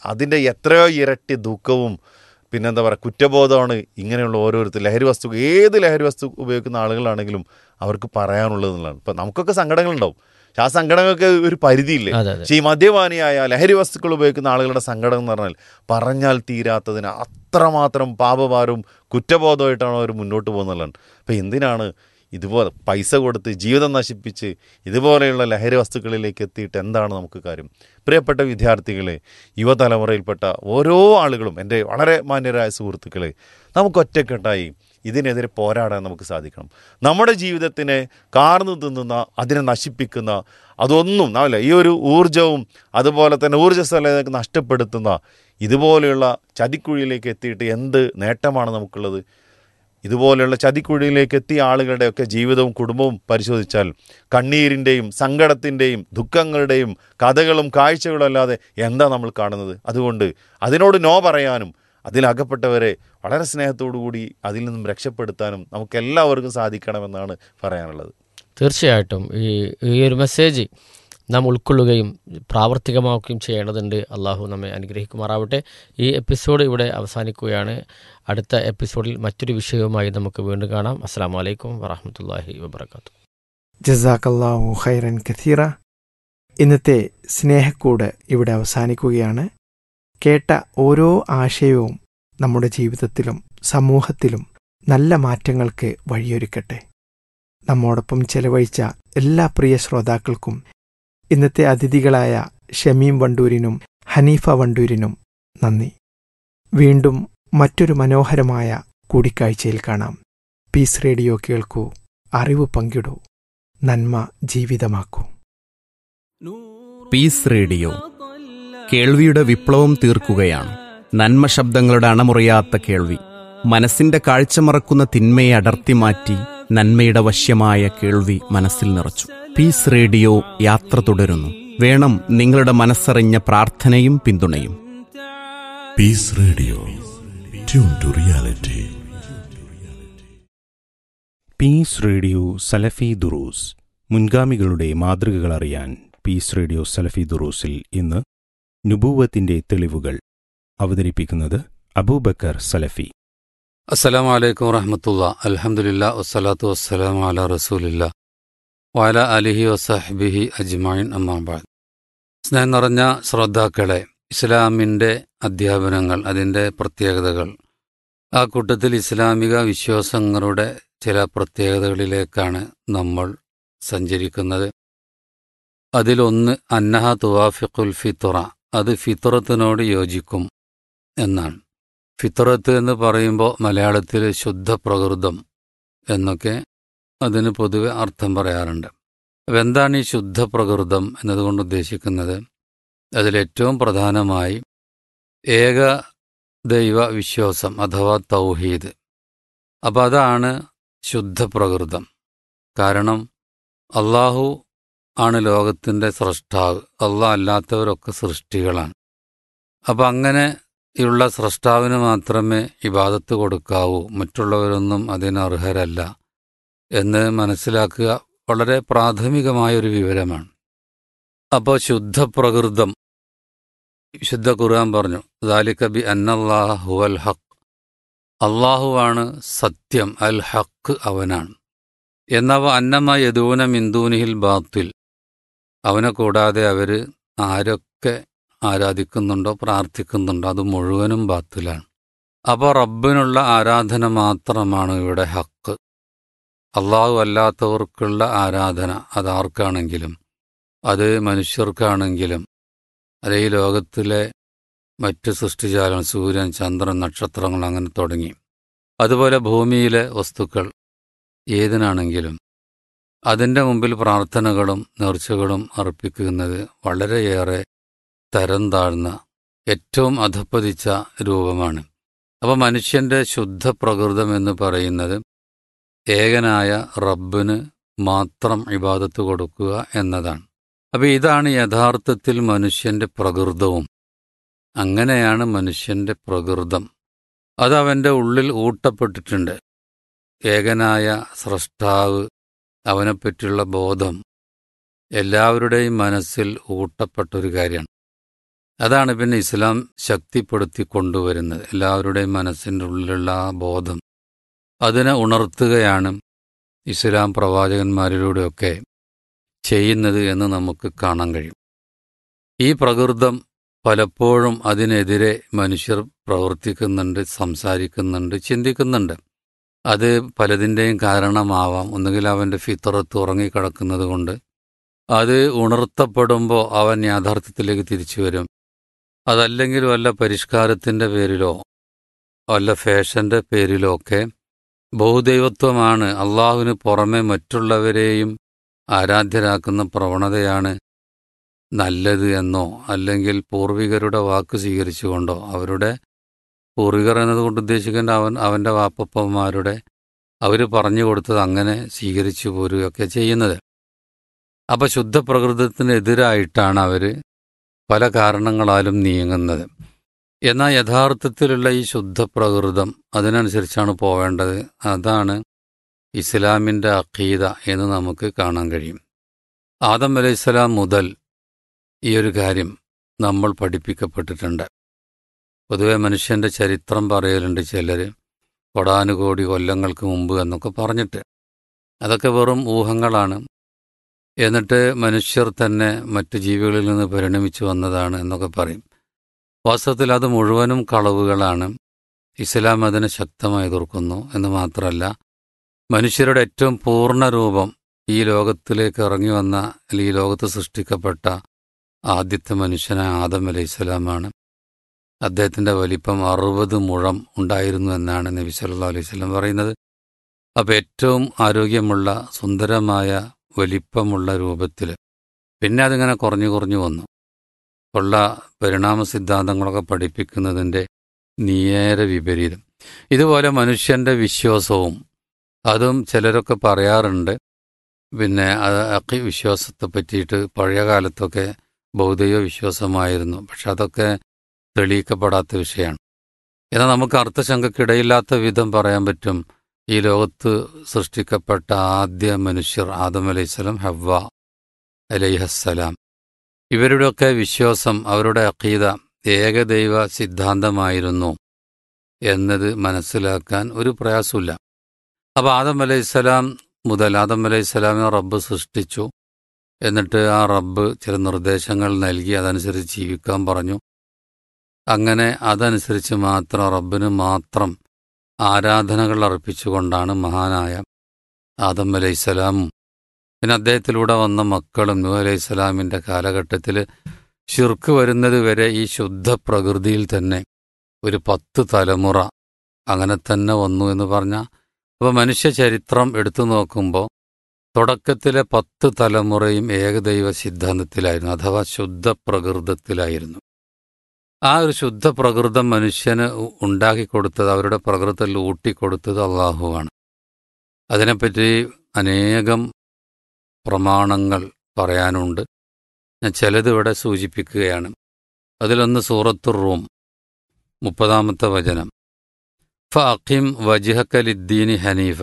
അതിൻ്റെ എത്രയോ ഇരട്ടി ദുഃഖവും പിന്നെന്താ പറയുക കുറ്റബോധമാണ് ഇങ്ങനെയുള്ള ഓരോരുത്തർ ലഹരി വസ്തു ഏത് ലഹരി വസ്തു ഉപയോഗിക്കുന്ന ആളുകളാണെങ്കിലും അവർക്ക് പറയാനുള്ളത് എന്നുള്ളതാണ് ഇപ്പം നമുക്കൊക്കെ സങ്കടങ്ങളുണ്ടാവും പക്ഷെ ആ സങ്കടങ്ങൾക്ക് ഒരു പരിധിയില്ലേ അതെ അതെ പക്ഷേ ഈ മദ്യപാനിയായ ലഹരി വസ്തുക്കൾ ഉപയോഗിക്കുന്ന ആളുകളുടെ സങ്കടം എന്ന് പറഞ്ഞാൽ പറഞ്ഞാൽ തീരാത്തതിന് അത്രമാത്രം പാപഭാരവും കുറ്റബോധമായിട്ടാണ് അവർ മുന്നോട്ട് പോകുന്നതാണ് അപ്പം എന്തിനാണ് ഇതുപോലെ പൈസ കൊടുത്ത് ജീവിതം നശിപ്പിച്ച് ഇതുപോലെയുള്ള ലഹരി വസ്തുക്കളിലേക്ക് എത്തിയിട്ട് എന്താണ് നമുക്ക് കാര്യം പ്രിയപ്പെട്ട വിദ്യാർത്ഥികളെ യുവതലമുറയിൽപ്പെട്ട ഓരോ ആളുകളും എൻ്റെ വളരെ മാന്യരായ സുഹൃത്തുക്കളെ നമുക്ക് ഒറ്റക്കെട്ടായി ഇതിനെതിരെ പോരാടാൻ നമുക്ക് സാധിക്കണം നമ്മുടെ ജീവിതത്തിനെ കാർന്നു തിന്നുന്ന അതിനെ നശിപ്പിക്കുന്ന അതൊന്നും അല്ല ഈ ഒരു ഊർജവും അതുപോലെ തന്നെ ഊർജ്ജസ്വലതയൊക്കെ നഷ്ടപ്പെടുത്തുന്ന ഇതുപോലെയുള്ള ചതിക്കുഴിയിലേക്ക് എത്തിയിട്ട് എന്ത് നേട്ടമാണ് നമുക്കുള്ളത് ഇതുപോലെയുള്ള ചതിക്കുഴിയിലേക്ക് എത്തിയ ആളുകളുടെയൊക്കെ ജീവിതവും കുടുംബവും പരിശോധിച്ചാൽ കണ്ണീരിൻ്റെയും സങ്കടത്തിൻ്റെയും ദുഃഖങ്ങളുടെയും കഥകളും കാഴ്ചകളും അല്ലാതെ എന്താ നമ്മൾ കാണുന്നത് അതുകൊണ്ട് അതിനോട് നോ പറയാനും അതിലകപ്പെട്ടവരെ വളരെ സ്നേഹത്തോടു കൂടി അതിൽ നിന്നും രക്ഷപ്പെടുത്താനും നമുക്കെല്ലാവർക്കും സാധിക്കണമെന്നാണ് പറയാനുള്ളത് തീർച്ചയായിട്ടും ഈ ഈ ഒരു മെസ്സേജ് നാം ഉൾക്കൊള്ളുകയും പ്രാവർത്തികമാക്കുകയും ചെയ്യേണ്ടതുണ്ട് അള്ളാഹു നമ്മെ അനുഗ്രഹിക്കുമാറാവട്ടെ ഈ എപ്പിസോഡ് ഇവിടെ അവസാനിക്കുകയാണ് അടുത്ത എപ്പിസോഡിൽ മറ്റൊരു വിഷയവുമായി നമുക്ക് വീണ്ടും കാണാം അസ്സാം വലൈക്കും വറഹമത്തല്ലാഹി വബർക്കാത്തു ജസാക്കല്ലാഹു ഖൈറൻ കഥീറ ഇന്നത്തെ സ്നേഹക്കൂട് ഇവിടെ അവസാനിക്കുകയാണ് കേട്ട ഓരോ ആശയവും നമ്മുടെ ജീവിതത്തിലും സമൂഹത്തിലും നല്ല മാറ്റങ്ങൾക്ക് വഴിയൊരുക്കട്ടെ നമ്മോടൊപ്പം ചെലവഴിച്ച എല്ലാ പ്രിയ ശ്രോതാക്കൾക്കും ഇന്നത്തെ അതിഥികളായ ഷമീം വണ്ടൂരിനും ഹനീഫ വണ്ടൂരിനും നന്ദി വീണ്ടും മറ്റൊരു മനോഹരമായ കൂടിക്കാഴ്ചയിൽ കാണാം പീസ് റേഡിയോ കേൾക്കൂ അറിവ് പങ്കിടൂ നന്മ ജീവിതമാക്കൂ പീസ് റേഡിയോ കേൾവിയുടെ വിപ്ലവം തീർക്കുകയാണ് നന്മ ശബ്ദങ്ങളുടെ അണമുറിയാത്ത കേൾവി മനസ്സിന്റെ കാഴ്ച മറക്കുന്ന തിന്മയെ അടർത്തി മാറ്റി നന്മയുടെ വശ്യമായ കേൾവി മനസ്സിൽ നിറച്ചു പീസ് റേഡിയോ യാത്ര തുടരുന്നു വേണം നിങ്ങളുടെ മനസ്സറിഞ്ഞ പ്രാർത്ഥനയും പിന്തുണയും Peace Radio. Tune to reality. Peace radio സലഫി ദുറൂസ് മുൻഗാമികളുടെ മാതൃകകൾ അറിയാൻ പീസ് റേഡിയോ സലഫി ദുറൂസിൽ ഇന്ന് നുബൂവത്തിന്റെ തെളിവുകൾ അവതരിപ്പിക്കുന്നത് അബൂബക്കർ സലഫി അസ്സലാമു അലൈക്കും വറഹമത്തുള്ള അൽഹംദുലില്ലാ വസ്സലാത്തു വസ്സലാമു അല റസൂലില്ല വഅല അലിഹി വസഹ്ബിഹി അജ്മൈൻ അമ്മാബാദ് സ്നേഹം നിറഞ്ഞ ശ്രോതാക്കളെ ഇസ്ലാമിൻ്റെ അധ്യാപനങ്ങൾ അതിൻ്റെ പ്രത്യേകതകൾ ആ കൂട്ടത്തിൽ ഇസ്ലാമിക വിശ്വാസങ്ങളുടെ ചില പ്രത്യേകതകളിലേക്കാണ് നമ്മൾ സഞ്ചരിക്കുന്നത് അതിലൊന്ന് അന്നഹ തുവാഫിഖുൽ ഫിത്തുറ അത് ഫിത്തുറത്തിനോട് യോജിക്കും എന്നാണ് ഫിത്രത്ത് എന്ന് പറയുമ്പോൾ മലയാളത്തിൽ ശുദ്ധ പ്രകൃതം എന്നൊക്കെ അതിന് പൊതുവെ അർത്ഥം പറയാറുണ്ട് അപ്പം എന്താണ് ഈ ശുദ്ധ പ്രകൃതം എന്നതുകൊണ്ട് ഉദ്ദേശിക്കുന്നത് അതിലേറ്റവും പ്രധാനമായി ഏക ദൈവ വിശ്വാസം അഥവാ തൗഹീദ് അപ്പം അതാണ് ശുദ്ധ പ്രകൃതം കാരണം അള്ളാഹു ആണ് ലോകത്തിൻ്റെ സൃഷ്ടാവ് അള്ളാഹ് അല്ലാത്തവരൊക്കെ സൃഷ്ടികളാണ് അപ്പം അങ്ങനെ ഉള്ള സ്രഷ്ടാവിന് മാത്രമേ ഇബാദത്ത് കൊടുക്കാവൂ മറ്റുള്ളവരൊന്നും അതിന് അർഹരല്ല എന്ന് മനസ്സിലാക്കുക വളരെ പ്രാഥമികമായൊരു വിവരമാണ് അപ്പോൾ ശുദ്ധ പ്രകൃതം വിശുദ്ധ ഖുർആൻ പറഞ്ഞു ദാലിക്കബി അന്നല്ലാഹ ഹുവൽ ഹക്ക് അള്ളാഹുവാണ് സത്യം അൽ ഹക്ക് അവനാണ് എന്നവ അന്നമ യദൂന മിന്ദൂനിഹിൽ ബാത്തിൽ അവനെ കൂടാതെ അവർ ആരൊക്കെ ആരാധിക്കുന്നുണ്ടോ പ്രാർത്ഥിക്കുന്നുണ്ടോ അത് മുഴുവനും ബാത്തിലാണ് അപ്പോൾ റബ്ബിനുള്ള ആരാധന മാത്രമാണ് ഇവിടെ ഹക്ക് അള്ളാഹു അല്ലാത്തവർക്കുള്ള ആരാധന അതാർക്കാണെങ്കിലും അത് മനുഷ്യർക്കാണെങ്കിലും അത് ഈ ലോകത്തിലെ മറ്റ് സൃഷ്ടിജാലം സൂര്യൻ ചന്ദ്രൻ നക്ഷത്രങ്ങൾ അങ്ങനെ തുടങ്ങി അതുപോലെ ഭൂമിയിലെ വസ്തുക്കൾ ഏതിനാണെങ്കിലും അതിൻ്റെ മുമ്പിൽ പ്രാർത്ഥനകളും നേർച്ചകളും അർപ്പിക്കുന്നത് വളരെയേറെ തരം താഴ്ന്ന ഏറ്റവും അധപ്പതിച്ച രൂപമാണ് അപ്പോൾ മനുഷ്യൻ്റെ ശുദ്ധ പ്രകൃതം എന്ന് പറയുന്നത് ഏകനായ റബ്ബിന് മാത്രം ഇബാദത്ത് കൊടുക്കുക എന്നതാണ് അപ്പോൾ ഇതാണ് യഥാർത്ഥത്തിൽ മനുഷ്യൻ്റെ പ്രകൃതവും അങ്ങനെയാണ് മനുഷ്യൻ്റെ പ്രകൃതം അത് അവൻ്റെ ഉള്ളിൽ ഊട്ടപ്പെട്ടിട്ടുണ്ട് ഏകനായ സ്രഷ്ടാവ് അവനെപ്പറ്റിയുള്ള ബോധം എല്ലാവരുടെയും മനസ്സിൽ ഊട്ടപ്പെട്ടൊരു കാര്യമാണ് അതാണ് പിന്നെ ഇസ്ലാം ശക്തിപ്പെടുത്തി കൊണ്ടുവരുന്നത് എല്ലാവരുടെയും മനസ്സിൻ്റെ ഉള്ളിലുള്ള ആ ബോധം അതിനെ ഉണർത്തുകയാണ് ഇസ്ലാം പ്രവാചകന്മാരിലൂടെയൊക്കെ ചെയ്യുന്നത് എന്ന് നമുക്ക് കാണാൻ കഴിയും ഈ പ്രകൃതം പലപ്പോഴും അതിനെതിരെ മനുഷ്യർ പ്രവർത്തിക്കുന്നുണ്ട് സംസാരിക്കുന്നുണ്ട് ചിന്തിക്കുന്നുണ്ട് അത് പലതിൻ്റെയും കാരണമാവാം ഒന്നുകിൽ അവൻ്റെ ഫിത്തറത്ത് ഉറങ്ങിക്കിടക്കുന്നത് കൊണ്ട് അത് ഉണർത്തപ്പെടുമ്പോൾ അവൻ യാഥാർത്ഥ്യത്തിലേക്ക് തിരിച്ചു വരും അതല്ലെങ്കിൽ വല്ല പരിഷ്കാരത്തിൻ്റെ പേരിലോ വല്ല ഫാഷൻ്റെ പേരിലോ ഒക്കെ ബഹുദൈവത്വമാണ് അള്ളാഹുവിന് പുറമെ മറ്റുള്ളവരെയും ആരാധ്യരാക്കുന്ന പ്രവണതയാണ് നല്ലത് എന്നോ അല്ലെങ്കിൽ പൂർവികരുടെ വാക്ക് സ്വീകരിച്ചുകൊണ്ടോ അവരുടെ പൂർവികർ എന്നതുകൊണ്ട് ഉദ്ദേശിക്കേണ്ട അവൻ അവൻ്റെ വാപ്പപ്പന്മാരുടെ അവർ പറഞ്ഞു കൊടുത്തത് അങ്ങനെ സ്വീകരിച്ചു പോരുകയൊക്കെ ചെയ്യുന്നത് അപ്പം ശുദ്ധ പ്രകൃതത്തിനെതിരായിട്ടാണ് അവർ പല കാരണങ്ങളാലും നീങ്ങുന്നത് എന്നാൽ യഥാർത്ഥത്തിലുള്ള ഈ ശുദ്ധ പ്രകൃതം അതിനനുസരിച്ചാണ് പോവേണ്ടത് അതാണ് ഇസ്ലാമിൻ്റെ അഖീദ എന്ന് നമുക്ക് കാണാൻ കഴിയും ആദം അലൈഹിസ്സലാം മുതൽ ഈ ഒരു കാര്യം നമ്മൾ പഠിപ്പിക്കപ്പെട്ടിട്ടുണ്ട് പൊതുവെ മനുഷ്യൻ്റെ ചരിത്രം പറയലുണ്ട് ചിലർ കൊടാനുകോടി കൊല്ലങ്ങൾക്ക് മുമ്പ് എന്നൊക്കെ പറഞ്ഞിട്ട് അതൊക്കെ വെറും ഊഹങ്ങളാണ് എന്നിട്ട് മനുഷ്യർ തന്നെ മറ്റു ജീവികളിൽ നിന്ന് പരിണമിച്ചു വന്നതാണ് എന്നൊക്കെ പറയും വാസ്തവത്തിൽ അത് മുഴുവനും കളവുകളാണ് ഇസ്ലാം അതിനെ ശക്തമായി എതിർക്കുന്നു എന്ന് മാത്രമല്ല മനുഷ്യരുടെ ഏറ്റവും പൂർണ്ണ രൂപം ഈ ലോകത്തിലേക്ക് ഇറങ്ങി വന്ന അല്ലെങ്കിൽ ഈ ലോകത്ത് സൃഷ്ടിക്കപ്പെട്ട ആദ്യത്തെ മനുഷ്യനായ ആദം അലൈഹി സ്വലാമാണ് അദ്ദേഹത്തിൻ്റെ വലിപ്പം അറുപത് മുഴം ഉണ്ടായിരുന്നു എന്നാണ് നബി സല്ലാ അലൈഹി സ്വലം പറയുന്നത് അപ്പോൾ ഏറ്റവും ആരോഗ്യമുള്ള സുന്ദരമായ വലിപ്പമുള്ള രൂപത്തിൽ പിന്നെ അതിങ്ങനെ കുറഞ്ഞു കുറഞ്ഞു വന്നു ഉള്ള പരിണാമ സിദ്ധാന്തങ്ങളൊക്കെ പഠിപ്പിക്കുന്നതിൻ്റെ നേരെ വിപരീതം ഇതുപോലെ മനുഷ്യൻ്റെ വിശ്വാസവും അതും ചിലരൊക്കെ പറയാറുണ്ട് പിന്നെ അതൊക്കെ വിശ്വാസത്തെ പറ്റിയിട്ട് പഴയ കാലത്തൊക്കെ ബൗദ്ധിക വിശ്വാസമായിരുന്നു പക്ഷെ അതൊക്കെ തെളിയിക്കപ്പെടാത്ത വിഷയമാണ് എന്നാൽ നമുക്ക് അർത്ഥശങ്കക്കിടയില്ലാത്ത വിധം പറയാൻ പറ്റും ഈ ലോകത്ത് സൃഷ്ടിക്കപ്പെട്ട ആദ്യ മനുഷ്യർ ആദം അലൈഹിസ്സലാം ഹവ്വ അലൈഹസ്സലാം ഇവരുടെയൊക്കെ വിശ്വാസം അവരുടെ അഖീദ ഏകദൈവ സിദ്ധാന്തമായിരുന്നു എന്നത് മനസ്സിലാക്കാൻ ഒരു പ്രയാസമില്ല അപ്പോൾ ആദം അലൈഹിസ്സലാം മുതൽ ആദം അലൈഹിസ്സലാമിനെ റബ്ബ് സൃഷ്ടിച്ചു എന്നിട്ട് ആ റബ്ബ് ചില നിർദ്ദേശങ്ങൾ നൽകി അതനുസരിച്ച് ജീവിക്കാൻ പറഞ്ഞു അങ്ങനെ അതനുസരിച്ച് മാത്രം റബ്ബിന് മാത്രം ആരാധനകൾ അർപ്പിച്ചുകൊണ്ടാണ് മഹാനായ ആദം അലൈഹിസ്സലാമും പിന്നെ അദ്ദേഹത്തിലൂടെ വന്ന മക്കളും നൂ അലൈഹിസ്സലാമിൻ്റെ കാലഘട്ടത്തിൽ ഷിർക്ക് വരുന്നത് വരെ ഈ ശുദ്ധ പ്രകൃതിയിൽ തന്നെ ഒരു പത്ത് തലമുറ അങ്ങനെ തന്നെ വന്നു എന്ന് പറഞ്ഞാൽ അപ്പോൾ മനുഷ്യ ചരിത്രം എടുത്തു നോക്കുമ്പോൾ തുടക്കത്തിലെ പത്ത് തലമുറയും ഏകദൈവ സിദ്ധാന്തത്തിലായിരുന്നു അഥവാ ശുദ്ധ പ്രകൃതത്തിലായിരുന്നു ആ ഒരു ശുദ്ധ പ്രകൃതം മനുഷ്യന് ഉണ്ടാക്കിക്കൊടുത്തത് അവരുടെ പ്രകൃതത്തിൽ ഊട്ടിക്കൊടുത്തത് അള്ളാഹുവാണ് അതിനെപ്പറ്റി അനേകം പ്രമാണങ്ങൾ പറയാനുണ്ട് ഞാൻ ചിലത് ഇവിടെ സൂചിപ്പിക്കുകയാണ് അതിലൊന്ന് സൂറത്തുർ റൂം മുപ്പതാമത്തെ വചനം ഫ അഖിം വജിഹക്കലിദ്ദീനി ഹനീഫ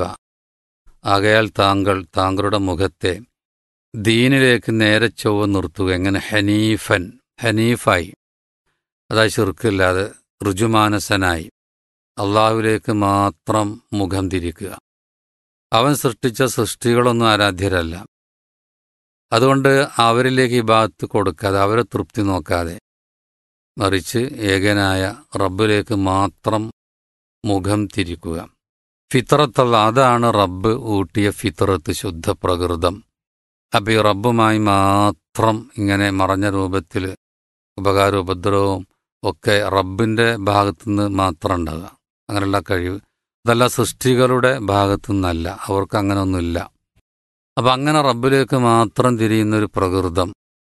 ആകയാൽ താങ്കൾ താങ്കളുടെ മുഖത്തെ ദീനിലേക്ക് നേരെ ചൊവ്വ നിർത്തുക എങ്ങനെ ഹനീഫൻ ഹനീഫായി അതായത് ചെറുക്കില്ലാതെ ഋജുമാനസനായി അള്ളാഹുവിലേക്ക് മാത്രം മുഖം തിരിക്കുക അവൻ സൃഷ്ടിച്ച സൃഷ്ടികളൊന്നും ആരാധ്യരല്ല അതുകൊണ്ട് അവരിലേക്ക് ഈ ഭാഗത്ത് കൊടുക്കാതെ അവരെ തൃപ്തി നോക്കാതെ മറിച്ച് ഏകനായ റബ്ബിലേക്ക് മാത്രം മുഖം തിരിക്കുക ഫിത്രത്തുള്ള അതാണ് റബ്ബ് ഊട്ടിയ ഫിത്രത്ത് ശുദ്ധ പ്രകൃതം അപ്പം ഈ റബ്ബുമായി മാത്രം ഇങ്ങനെ മറഞ്ഞ രൂപത്തിൽ ഉപകാരവും ഉപദ്രവവും ഒക്കെ റബ്ബിൻ്റെ ഭാഗത്തുനിന്ന് മാത്രം ഉണ്ടാകുക അങ്ങനെയുള്ള കഴിവ് അതല്ല സൃഷ്ടികളുടെ ഭാഗത്തു നിന്നല്ല അവർക്ക് അങ്ങനെയൊന്നുമില്ല അപ്പം അങ്ങനെ റബ്ബിലേക്ക് മാത്രം തിരിയുന്ന ഒരു പ്രകൃതം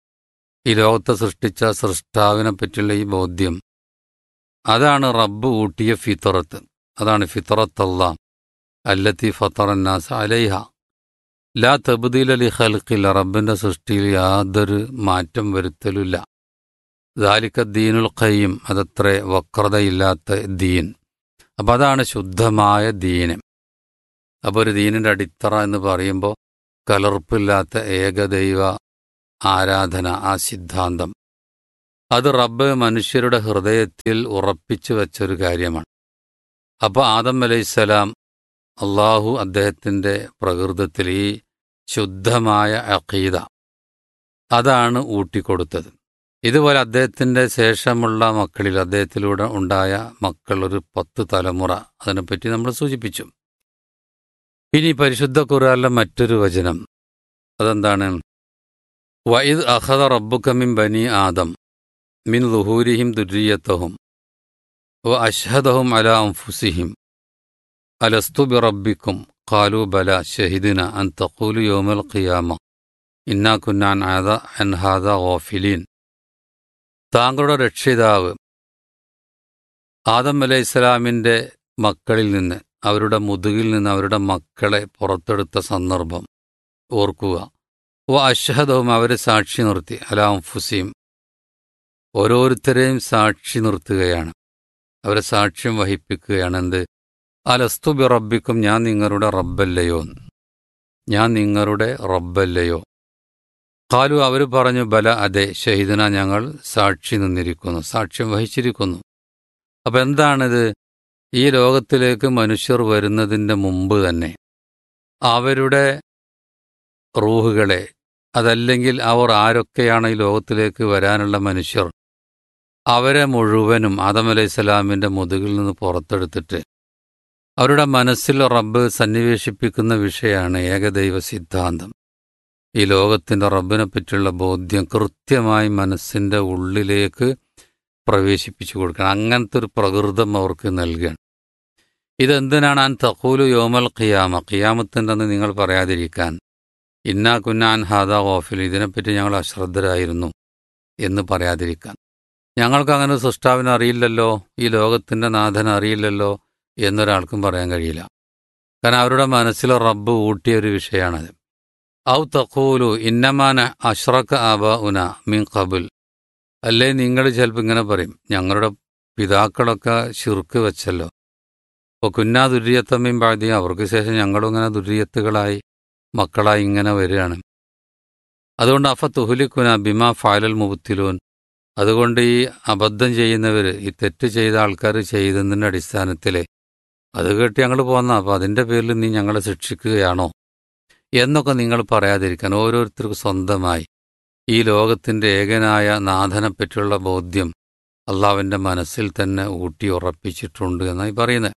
ഈ ലോകത്തെ സൃഷ്ടിച്ച സൃഷ്ടാവിനെ പറ്റിയുള്ള ഈ ബോധ്യം അതാണ് റബ്ബ് ഊട്ടിയ ഫിത്തറത്ത് അതാണ് ഫിത്തറത്തല്ല അല്ലത്തി ഫത്തറന്നാസ് അലൈഹ ലാ തബ്ദീൽ അലി ഖൽക്കില്ല റബ്ബിൻ്റെ സൃഷ്ടിയിൽ യാതൊരു മാറ്റം വരുത്തലുമില്ല ദാലിക്ക ദീനുൽ ഖയ്യം അതത്ര വക്രതയില്ലാത്ത ദീൻ അപ്പം അതാണ് ശുദ്ധമായ ദീന് അപ്പോൾ ഒരു ദീനിൻ്റെ അടിത്തറ എന്ന് പറയുമ്പോൾ കലർപ്പില്ലാത്ത ഏകദൈവ ആരാധന ആ സിദ്ധാന്തം അത് റബ്ബ് മനുഷ്യരുടെ ഹൃദയത്തിൽ ഉറപ്പിച്ചു വെച്ചൊരു കാര്യമാണ് അപ്പോൾ ആദം അലൈഹിസ്സലാം അള്ളാഹു അദ്ദേഹത്തിൻ്റെ പ്രകൃതത്തിൽ ഈ ശുദ്ധമായ അഖീദ അതാണ് ഊട്ടിക്കൊടുത്തത് ഇതുപോലെ അദ്ദേഹത്തിൻ്റെ ശേഷമുള്ള മക്കളിൽ അദ്ദേഹത്തിലൂടെ ഉണ്ടായ മക്കൾ ഒരു പത്ത് തലമുറ അതിനെപ്പറ്റി നമ്മൾ സൂചിപ്പിച്ചു ഇനി പരിശുദ്ധ ഖുറാനിലെ മറ്റൊരു വചനം അതെന്താണ് വൈദ് അഹദ റബ്ബുക്കമിൻ ബനി ആദം മിൻ ലുഹൂരിഹിം ദുര്രിയത്തഹും വ അഷ്ഹദഹും അല അംഫുസിഹിം അലസ്തു ബി റബ്ബിക്കും ഖാലു ബല ഷഹിദിന അൻ തഖൂലു യോമൽ ഖിയാമ ഇന്നാ കുന്നാൻ ആദ അൻഹാദ ഗോഫിലീൻ താങ്കളുടെ രക്ഷിതാവ് ആദം അലൈഹി ഇസ്ലാമിൻ്റെ മക്കളിൽ നിന്ന് അവരുടെ മുതുകിൽ നിന്ന് അവരുടെ മക്കളെ പുറത്തെടുത്ത സന്ദർഭം ഓർക്കുക ഓ അഷഹദവും അവരെ സാക്ഷി നിർത്തി അലാം ഫുസീം ഓരോരുത്തരെയും സാക്ഷി നിർത്തുകയാണ് അവരെ സാക്ഷ്യം വഹിപ്പിക്കുകയാണ് എന്ത് അലസ്തു ബി റബ്ബിക്കും ഞാൻ നിങ്ങളുടെ റബ്ബല്ലയോ ഞാൻ നിങ്ങളുടെ റബ്ബല്ലയോ കാലു അവർ പറഞ്ഞു ബല അതെ ഷഹീദന ഞങ്ങൾ സാക്ഷി നിന്നിരിക്കുന്നു സാക്ഷ്യം വഹിച്ചിരിക്കുന്നു അപ്പം എന്താണിത് ഈ ലോകത്തിലേക്ക് മനുഷ്യർ വരുന്നതിൻ്റെ മുമ്പ് തന്നെ അവരുടെ റൂഹുകളെ അതല്ലെങ്കിൽ അവർ ആരൊക്കെയാണ് ഈ ലോകത്തിലേക്ക് വരാനുള്ള മനുഷ്യർ അവരെ മുഴുവനും ആദം അലൈഹി സ്വലാമിൻ്റെ മുതുകിൽ നിന്ന് പുറത്തെടുത്തിട്ട് അവരുടെ മനസ്സിൽ റബ്ബ് സന്നിവേശിപ്പിക്കുന്ന വിഷയമാണ് ഏകദൈവ സിദ്ധാന്തം ഈ ലോകത്തിൻ്റെ റബ്ബിനെ പറ്റിയുള്ള ബോധ്യം കൃത്യമായി മനസ്സിൻ്റെ ഉള്ളിലേക്ക് പ്രവേശിപ്പിച്ചു കൊടുക്കണം അങ്ങനത്തെ ഒരു പ്രകൃതം അവർക്ക് നൽകുകയാണ് ഇതെന്തിനാണ് അൻ തഖൂലു യോമൽ ഖിയാമ ഖിയാമത്തിൻ്റെ അന്ന് നിങ്ങൾ പറയാതിരിക്കാൻ ഇന്നാ കുന്നാൻ ഹാദ ഓഫിൽ ഇതിനെപ്പറ്റി ഞങ്ങൾ അശ്രദ്ധരായിരുന്നു എന്ന് പറയാതിരിക്കാൻ ഞങ്ങൾക്ക് അങ്ങനെ സൃഷ്ടാവിനെ അറിയില്ലല്ലോ ഈ ലോകത്തിൻ്റെ നാഥനെ അറിയില്ലല്ലോ എന്നൊരാൾക്കും പറയാൻ കഴിയില്ല കാരണം അവരുടെ മനസ്സിൽ റബ്ബ് ഊട്ടിയ ഒരു വിഷയമാണത് ഔ തഖൂലു ഇന്നമാന അഷ്റഖ ആബ ഉന മിൻ ഖബുൽ അല്ലേ നിങ്ങൾ ചിലപ്പോൾ ഇങ്ങനെ പറയും ഞങ്ങളുടെ പിതാക്കളൊക്കെ ശിർക്ക് വെച്ചല്ലോ അപ്പോൾ കുന്നാ ദുര്യത്തമ്മയും പാതി അവർക്ക് ശേഷം ഞങ്ങളും ഇങ്ങനെ ദുര്യത്തുകളായി മക്കളായി ഇങ്ങനെ വരികയാണ് അതുകൊണ്ട് അഫ തുഹുലിക്കുന ബിമ ഫാലൽ മുബത്തിലൂൻ അതുകൊണ്ട് ഈ അബദ്ധം ചെയ്യുന്നവർ ഈ തെറ്റ് ചെയ്ത ആൾക്കാർ ചെയ്തതിൻ്റെ അടിസ്ഥാനത്തിൽ അത് കേട്ട് ഞങ്ങൾ പോന്ന അപ്പോൾ അതിൻ്റെ പേരിൽ നീ ഞങ്ങളെ ശിക്ഷിക്കുകയാണോ എന്നൊക്കെ നിങ്ങൾ പറയാതിരിക്കാൻ ഓരോരുത്തർക്കും സ്വന്തമായി ഈ ലോകത്തിൻ്റെ ഏകനായ നാഥനെപ്പറ്റിയുള്ള ബോധ്യം അള്ളാവിൻ്റെ മനസ്സിൽ തന്നെ ഊട്ടി ഉറപ്പിച്ചിട്ടുണ്ട് എന്നായി പറയുന്നത്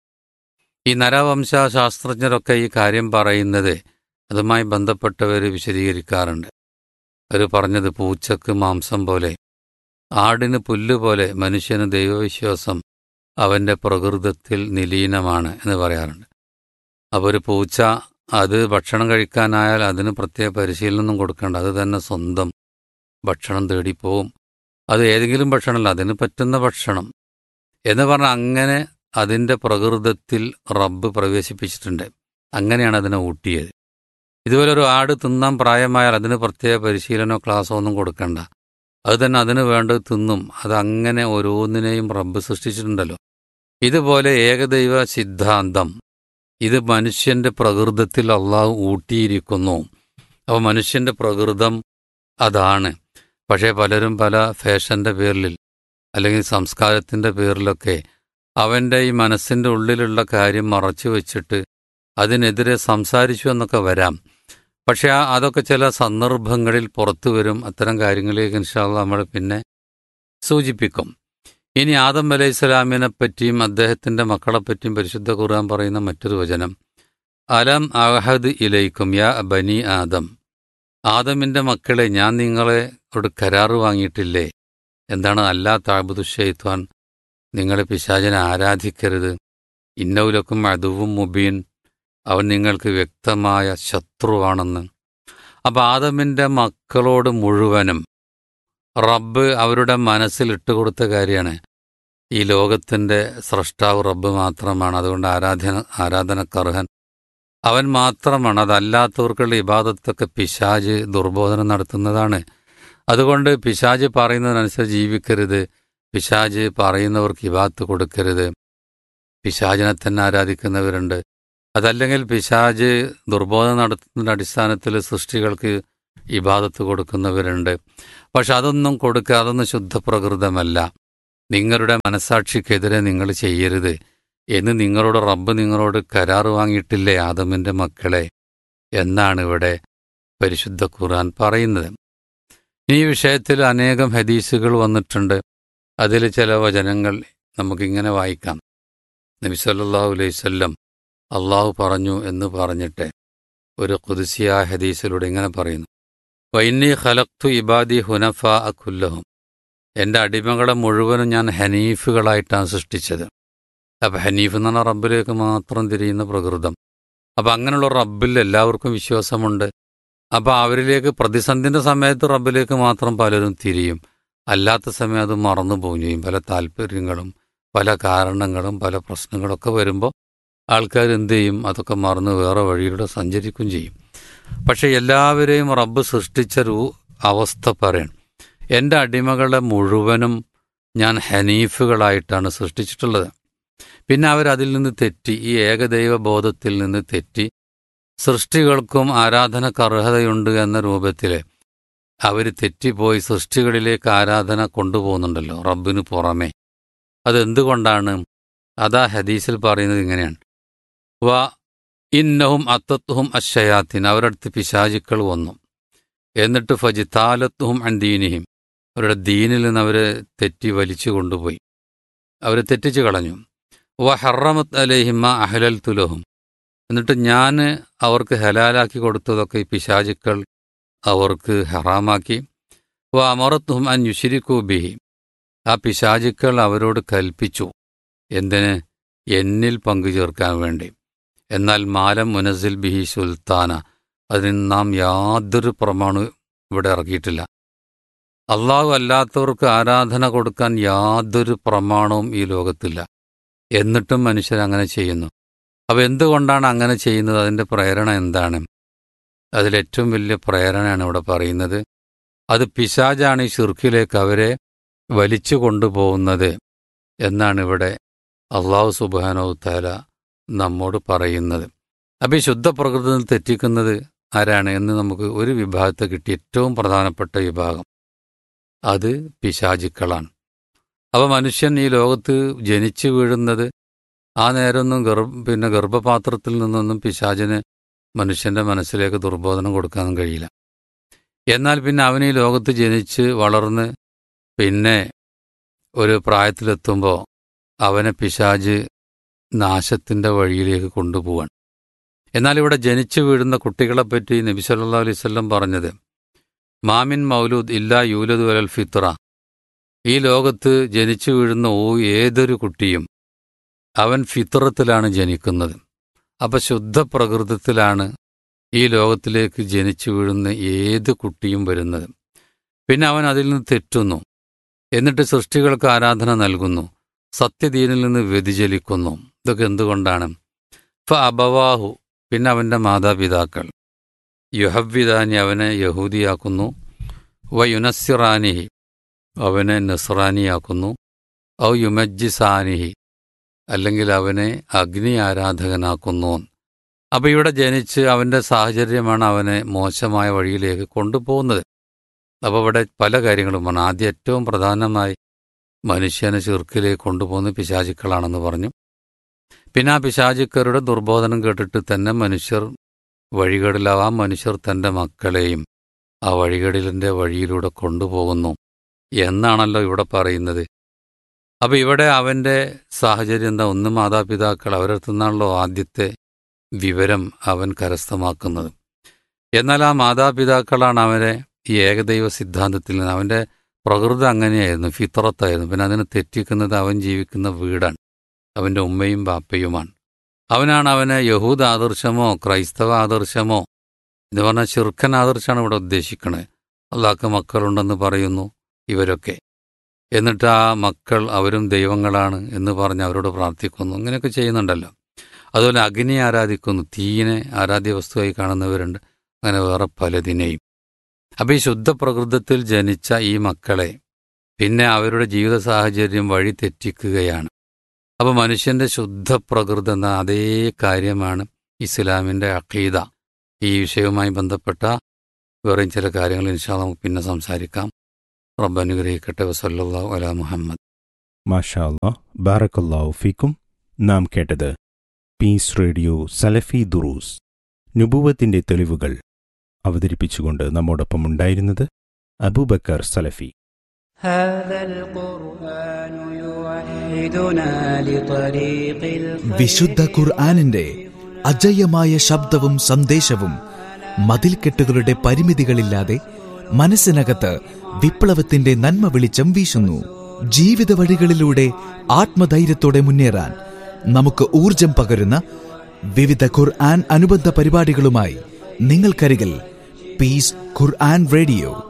ഈ നരവംശ ശാസ്ത്രജ്ഞരൊക്കെ ഈ കാര്യം പറയുന്നത് അതുമായി ബന്ധപ്പെട്ടവർ വിശദീകരിക്കാറുണ്ട് അവർ പറഞ്ഞത് പൂച്ചക്ക് മാംസം പോലെ ആടിന് പുല്ല് പോലെ മനുഷ്യന് ദൈവവിശ്വാസം അവൻ്റെ പ്രകൃതത്തിൽ നിലീനമാണ് എന്ന് പറയാറുണ്ട് അപ്പോൾ ഒരു പൂച്ച അത് ഭക്ഷണം കഴിക്കാനായാൽ അതിന് പ്രത്യേക പരിശീലനമൊന്നും കൊടുക്കേണ്ട അത് തന്നെ സ്വന്തം ഭക്ഷണം തേടിപ്പോവും അത് ഏതെങ്കിലും ഭക്ഷണമല്ല അതിന് പറ്റുന്ന ഭക്ഷണം എന്ന് പറഞ്ഞാൽ അങ്ങനെ അതിൻ്റെ പ്രകൃതത്തിൽ റബ്ബ് പ്രവേശിപ്പിച്ചിട്ടുണ്ട് അങ്ങനെയാണ് അതിനെ ഊട്ടിയത് ഇതുപോലെ ഒരു ആട് തിന്നാൻ പ്രായമായാൽ അതിന് പ്രത്യേക പരിശീലനമോ ക്ലാസ്സോ ഒന്നും കൊടുക്കണ്ട അത് തന്നെ അതിന് വേണ്ടത് തിന്നും അത് അങ്ങനെ ഓരോന്നിനെയും റബ്ബ് സൃഷ്ടിച്ചിട്ടുണ്ടല്ലോ ഇതുപോലെ ഏകദൈവ സിദ്ധാന്തം ഇത് മനുഷ്യന്റെ പ്രകൃതത്തിൽ അള്ളാഹു ഊട്ടിയിരിക്കുന്നു അപ്പോൾ മനുഷ്യന്റെ പ്രകൃതം അതാണ് പക്ഷേ പലരും പല ഫാഷന്റെ പേരിൽ അല്ലെങ്കിൽ സംസ്കാരത്തിന്റെ പേരിലൊക്കെ അവൻ്റെ ഈ മനസ്സിൻ്റെ ഉള്ളിലുള്ള കാര്യം മറച്ചു വെച്ചിട്ട് അതിനെതിരെ സംസാരിച്ചു എന്നൊക്കെ വരാം പക്ഷെ ആ അതൊക്കെ ചില സന്ദർഭങ്ങളിൽ പുറത്തു വരും അത്തരം കാര്യങ്ങളിലേക്ക് ഇൻഷാല്ല നമ്മൾ പിന്നെ സൂചിപ്പിക്കും ഇനി ആദം അലൈഹി സ്വലാമിനെ പറ്റിയും അദ്ദേഹത്തിൻ്റെ മക്കളെപ്പറ്റിയും പരിശുദ്ധ ഖുർആൻ പറയുന്ന മറ്റൊരു വചനം അലം അഹദ് ഇലൈക്കും യാ ബനി ആദം ആദമിൻ്റെ മക്കളെ ഞാൻ നിങ്ങളെ ഒരു കരാറ് വാങ്ങിയിട്ടില്ലേ എന്താണ് അല്ലാ താബുദു ഷെയ്ത്വാൻ നിങ്ങൾ പിശാചനെ ആരാധിക്കരുത് ഇന്നൗലക്കും അതുവും മുബീൻ അവൻ നിങ്ങൾക്ക് വ്യക്തമായ ശത്രുവാണെന്ന് അപ്പം ആദമിൻ്റെ മക്കളോട് മുഴുവനും റബ്ബ് അവരുടെ മനസ്സിൽ ഇട്ടുകൊടുത്ത കാര്യമാണ് ഈ ലോകത്തിൻ്റെ സ്രഷ്ടാവ് റബ്ബ് മാത്രമാണ് അതുകൊണ്ട് ആരാധന ആരാധനക്കർഹൻ അവൻ മാത്രമാണ് അതല്ലാത്തവർക്കുള്ള ഇബാദത്തൊക്കെ പിശാജ് ദുർബോധനം നടത്തുന്നതാണ് അതുകൊണ്ട് പിശാജ് പറയുന്നതിനനുസരിച്ച് ജീവിക്കരുത് പിശാജ് പറയുന്നവർക്ക് ഇബാത്ത് കൊടുക്കരുത് പിശാജിനെ തന്നെ ആരാധിക്കുന്നവരുണ്ട് അതല്ലെങ്കിൽ പിശാജ് ദുർബോധനം നടത്തുന്നതിൻ്റെ അടിസ്ഥാനത്തിൽ സൃഷ്ടികൾക്ക് ഇബാദത്ത് കൊടുക്കുന്നവരുണ്ട് പക്ഷെ അതൊന്നും കൊടുക്കുക അതൊന്നും ശുദ്ധപ്രകൃതമല്ല നിങ്ങളുടെ മനസാക്ഷിക്കെതിരെ നിങ്ങൾ ചെയ്യരുത് എന്ന് നിങ്ങളോട് റബ്ബ് നിങ്ങളോട് കരാറ് വാങ്ങിയിട്ടില്ലേ ആദമിൻ്റെ മക്കളെ എന്നാണ് ഇവിടെ പരിശുദ്ധ ഖുർആൻ പറയുന്നത് ഈ വിഷയത്തിൽ അനേകം ഹദീസുകൾ വന്നിട്ടുണ്ട് അതിൽ ചില വചനങ്ങൾ നമുക്കിങ്ങനെ വായിക്കാം നബി സല്ലല്ലാഹു അലൈഹി വസല്ലം അള്ളാഹു പറഞ്ഞു എന്ന് പറഞ്ഞിട്ട് ഒരു കുതിസിയ ഹദീസിലൂടെ ഇങ്ങനെ പറയുന്നു വൈന്നി ഖലക്തു ഇബാദി ഹുനഫ അഖുല്ലഹും എൻ്റെ അടിമകളെ മുഴുവനും ഞാൻ ഹനീഫുകളായിട്ടാണ് സൃഷ്ടിച്ചത് അപ്പം ഹനീഫ് എന്ന് പറഞ്ഞാൽ റബ്ബിലേക്ക് മാത്രം തിരിയുന്ന പ്രകൃതം അപ്പം അങ്ങനെയുള്ള റബ്ബിൽ എല്ലാവർക്കും വിശ്വാസമുണ്ട് അപ്പം അവരിലേക്ക് പ്രതിസന്ധിൻ്റെ സമയത്ത് റബ്ബിലേക്ക് മാത്രം പലരും തിരിയും അല്ലാത്ത സമയം അത് മറന്നു പോകും ചെയ്യും പല താല്പര്യങ്ങളും പല കാരണങ്ങളും പല പ്രശ്നങ്ങളൊക്കെ വരുമ്പോൾ ആൾക്കാർ എന്ത് ചെയ്യും അതൊക്കെ മറന്ന് വേറെ വഴിയിലൂടെ സഞ്ചരിക്കുകയും ചെയ്യും പക്ഷെ എല്ലാവരെയും റബ്ബ് സൃഷ്ടിച്ചൊരു അവസ്ഥ പറയണം എൻ്റെ അടിമകളെ മുഴുവനും ഞാൻ ഹനീഫുകളായിട്ടാണ് സൃഷ്ടിച്ചിട്ടുള്ളത് പിന്നെ അവരതിൽ നിന്ന് തെറ്റി ഈ ഏകദൈവ ബോധത്തിൽ നിന്ന് തെറ്റി സൃഷ്ടികൾക്കും ആരാധനക്ക് അർഹതയുണ്ട് എന്ന രൂപത്തിൽ അവർ തെറ്റിപ്പോയി സൃഷ്ടികളിലേക്ക് ആരാധന കൊണ്ടുപോകുന്നുണ്ടല്ലോ റബ്ബിന് പുറമെ അതെന്തുകൊണ്ടാണ് അതാ ഹദീസിൽ പറയുന്നത് ഇങ്ങനെയാണ് വ ഇന്നഹും അത്തത്തുഹും അശയാത്തിൻ അവരടുത്ത് പിശാചുക്കൾ വന്നു എന്നിട്ട് ഫജിത്താലത്തുഹും അൻദീനിഹിം അവരുടെ ദീനിൽ നിന്ന് അവരെ തെറ്റി വലിച്ചു കൊണ്ടുപോയി അവരെ തെറ്റിച്ച് കളഞ്ഞു വ ഹറമത്ത് അലഹിമ അഹലൽ തുലഹും എന്നിട്ട് ഞാൻ അവർക്ക് ഹലാലാക്കി കൊടുത്തതൊക്കെ ഈ പിശാചുക്കൾ അവർക്ക് ഹറാമാക്കി വ അമറത്തുഹും അൻ യുഷിരിക്കു ബിഹി ആ പിശാചുക്കൾ അവരോട് കൽപ്പിച്ചു എന്തിന് എന്നിൽ പങ്കു ചേർക്കാൻ വേണ്ടി എന്നാൽ മാലം മുനസിൽ ബിഹി സുൽത്താന അതിന് നാം യാതൊരു പ്രമാണവും ഇവിടെ ഇറക്കിയിട്ടില്ല അള്ളാഹു അല്ലാത്തവർക്ക് ആരാധന കൊടുക്കാൻ യാതൊരു പ്രമാണവും ഈ ലോകത്തില്ല എന്നിട്ടും മനുഷ്യർ അങ്ങനെ ചെയ്യുന്നു അപ്പോൾ എന്തുകൊണ്ടാണ് അങ്ങനെ ചെയ്യുന്നത് അതിൻ്റെ പ്രേരണ എന്താണ് അതിലേറ്റവും വലിയ പ്രേരണയാണ് ഇവിടെ പറയുന്നത് അത് പിശാജാണ് ഈ ഷിർക്കിലേക്ക് അവരെ വലിച്ചു കൊണ്ടുപോകുന്നത് എന്നാണ് ഇവിടെ അള്ളാഹു സുബാനോ താല നമ്മോട് പറയുന്നത് അപ്പോൾ ഈ ശുദ്ധ പ്രകൃതിയിൽ തെറ്റിക്കുന്നത് ആരാണ് എന്ന് നമുക്ക് ഒരു വിഭാഗത്തെ കിട്ടി ഏറ്റവും പ്രധാനപ്പെട്ട വിഭാഗം അത് പിശാചുക്കളാണ് അപ്പോൾ മനുഷ്യൻ ഈ ലോകത്ത് ജനിച്ചു വീഴുന്നത് ആ നേരമൊന്നും ഗർഭ പിന്നെ ഗർഭപാത്രത്തിൽ നിന്നൊന്നും പിശാചിന് മനുഷ്യന്റെ മനസ്സിലേക്ക് ദുർബോധനം കൊടുക്കാനും കഴിയില്ല എന്നാൽ പിന്നെ അവൻ ഈ ലോകത്ത് ജനിച്ച് വളർന്ന് പിന്നെ ഒരു പ്രായത്തിലെത്തുമ്പോൾ അവനെ പിശാജ് നാശത്തിൻ്റെ വഴിയിലേക്ക് കൊണ്ടുപോവാൻ എന്നാൽ ഇവിടെ ജനിച്ചു വീഴുന്ന കുട്ടികളെപ്പറ്റി നബി സല്ലാ അലൈഹി സ്വല്ലം പറഞ്ഞത് മാമിൻ മൗലൂദ് ഇല്ലാ യൂലദ് വലൽ ഫിത്ര ഈ ലോകത്ത് ജനിച്ചു വീഴുന്ന ഓ ഏതൊരു കുട്ടിയും അവൻ ഫിത്രത്തിലാണ് ജനിക്കുന്നത് അപ്പം ശുദ്ധ പ്രകൃതത്തിലാണ് ഈ ലോകത്തിലേക്ക് ജനിച്ചു വീഴുന്ന ഏത് കുട്ടിയും വരുന്നത് പിന്നെ അവൻ അതിൽ നിന്ന് തെറ്റുന്നു എന്നിട്ട് സൃഷ്ടികൾക്ക് ആരാധന നൽകുന്നു സത്യദീനിൽ നിന്ന് വ്യതിചലിക്കുന്നു ഇതൊക്കെ എന്തുകൊണ്ടാണ് ഫ അബവാഹു പിന്നെ അവൻ്റെ മാതാപിതാക്കൾ യുഹവിദാനി അവനെ യഹൂദിയാക്കുന്നു വ യുനസ്സിറാനിഹി അവനെ നസ്രാനിയാക്കുന്നു ഔ യുമജ്ജിസാനിഹി അല്ലെങ്കിൽ അവനെ അഗ്നി ആരാധകനാക്കുന്നു അപ്പോൾ ഇവിടെ ജനിച്ച് അവൻ്റെ സാഹചര്യമാണ് അവനെ മോശമായ വഴിയിലേക്ക് കൊണ്ടുപോകുന്നത് അപ്പോൾ ഇവിടെ പല കാര്യങ്ങളും പറഞ്ഞു ആദ്യം ഏറ്റവും പ്രധാനമായി മനുഷ്യനെ ചെറുക്കിലേക്ക് കൊണ്ടുപോകുന്ന പിശാചുക്കളാണെന്ന് പറഞ്ഞു പിന്നെ ആ പിശാചുക്കരുടെ ദുർബോധനം കേട്ടിട്ട് തന്നെ മനുഷ്യർ വഴികളിലാവാം മനുഷ്യർ തൻ്റെ മക്കളെയും ആ വഴികളിലിൻ്റെ വഴിയിലൂടെ കൊണ്ടുപോകുന്നു എന്നാണല്ലോ ഇവിടെ പറയുന്നത് അപ്പോൾ ഇവിടെ അവൻ്റെ സാഹചര്യം എന്താ ഒന്ന് മാതാപിതാക്കൾ അവരടുത്തു നിന്നാണല്ലോ ആദ്യത്തെ വിവരം അവൻ കരസ്ഥമാക്കുന്നത് എന്നാൽ ആ മാതാപിതാക്കളാണ് അവനെ ഈ ഏകദൈവ സിദ്ധാന്തത്തിൽ നിന്ന് അവൻ്റെ പ്രകൃതി അങ്ങനെയായിരുന്നു ഫിത്രത്തായിരുന്നു പിന്നെ അതിനെ തെറ്റിക്കുന്നത് അവൻ ജീവിക്കുന്ന വീടാണ് അവൻ്റെ ഉമ്മയും ബാപ്പയുമാണ് അവനാണ് അവനെ യഹൂദ ആദർശമോ ക്രൈസ്തവ ആദർശമോ എന്ന് പറഞ്ഞാൽ ചെറുക്കൻ ആദർശമാണ് ഇവിടെ ഉദ്ദേശിക്കുന്നത് അള്ളാഹ്ക്ക് മക്കളുണ്ടെന്ന് പറയുന്നു ഇവരൊക്കെ എന്നിട്ട് ആ മക്കൾ അവരും ദൈവങ്ങളാണ് എന്ന് പറഞ്ഞ് അവരോട് പ്രാർത്ഥിക്കുന്നു ഇങ്ങനെയൊക്കെ ചെയ്യുന്നുണ്ടല്ലോ അതുപോലെ അഗ്നി ആരാധിക്കുന്നു തീയിനെ ആരാധ്യ വസ്തുവായി കാണുന്നവരുണ്ട് അങ്ങനെ വേറെ പലതിനെയും അപ്പം ഈ ശുദ്ധ പ്രകൃതത്തിൽ ജനിച്ച ഈ മക്കളെ പിന്നെ അവരുടെ ജീവിത സാഹചര്യം വഴി തെറ്റിക്കുകയാണ് അപ്പോൾ മനുഷ്യന്റെ ശുദ്ധ പ്രകൃതി എന്ന അതേ കാര്യമാണ് ഇസ്ലാമിൻ്റെ അഖീദ ഈ വിഷയവുമായി ബന്ധപ്പെട്ട വേറെയും ചില കാര്യങ്ങൾ ഇൻഷാ നമുക്ക് പിന്നെ സംസാരിക്കാം റബ്ബ് അനുഗ്രഹിക്കട്ടെ വസല്ലാഹു അല മുഹമ്മദ് മാഷാ അല്ലാ ബാറക്കല്ലാഹു ഫീക്കും നാം കേട്ടത് പീസ് റേഡിയോ സലഫി ദുറൂസ് നുബുവത്തിന്റെ തെളിവുകൾ അവതരിപ്പിച്ചുകൊണ്ട് നമ്മോടൊപ്പം ഉണ്ടായിരുന്നത് അബൂബക്കർ സലഫി هذا القرآن يوحدنا لطريق വിശുദ്ധ الخير ഖുർആാനിന്റെ അജയ്യമായ ശബ്ദവും സന്ദേശവും മതിൽക്കെട്ടുകളുടെ പരിമിതികളില്ലാതെ മനസ്സിനകത്ത് വിപ്ലവത്തിന്റെ നന്മ വെളിച്ചം വീശുന്നു ജീവിത വഴികളിലൂടെ ആത്മധൈര്യത്തോടെ മുന്നേറാൻ നമുക്ക് ഊർജം പകരുന്ന വിവിധ ഖുർആൻ അനുബന്ധ പരിപാടികളുമായി നിങ്ങൾക്കരികിൽ പീസ് ഖുർആൻ റേഡിയോ